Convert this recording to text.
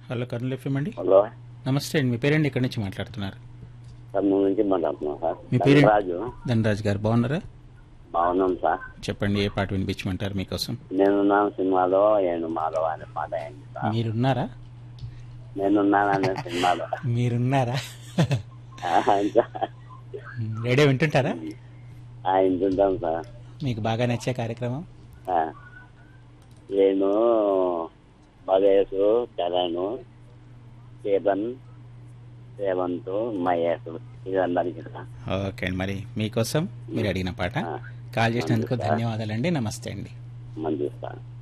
Hello Kurnool FM అండి hello నమస్తే అండి మీ పేరండి ఎక్కడి నుంచి మాట్లాడుతున్నారు కర్నూలు నుంచి మాట్లాడుతున్నాం సార్ మీ పేరు? రాజు ధనరాజ్ గారు బాగున్నారా బాగున్నాం సార్ చెప్పండి ఏ పాట వినిపించమంటారు మీకోసం నేనున్నాను సినిమాలో నేను మాలో అనే పాట అయింది సార్ మీరున్నారా నేనున్నాను అనే సినిమాలో మీరున్నారా ఆ, ఇంకా రేడియో వింటుంటారా ఆ, వింటుంటాం సార్ మీకు బాగా నచ్చే కార్యక్రమం ఆ. నేను మగేష్ చరణ్ చేతన్ రేవంత్ మహేష్ ఇదందరికీ సార్ ఓకే అండి మరి మీకోసం మీరు అడిగిన పాట ఆ. కాల్ చేసినందుకు ధన్యవాదాలండి నమస్తే అండి మంచిది సార్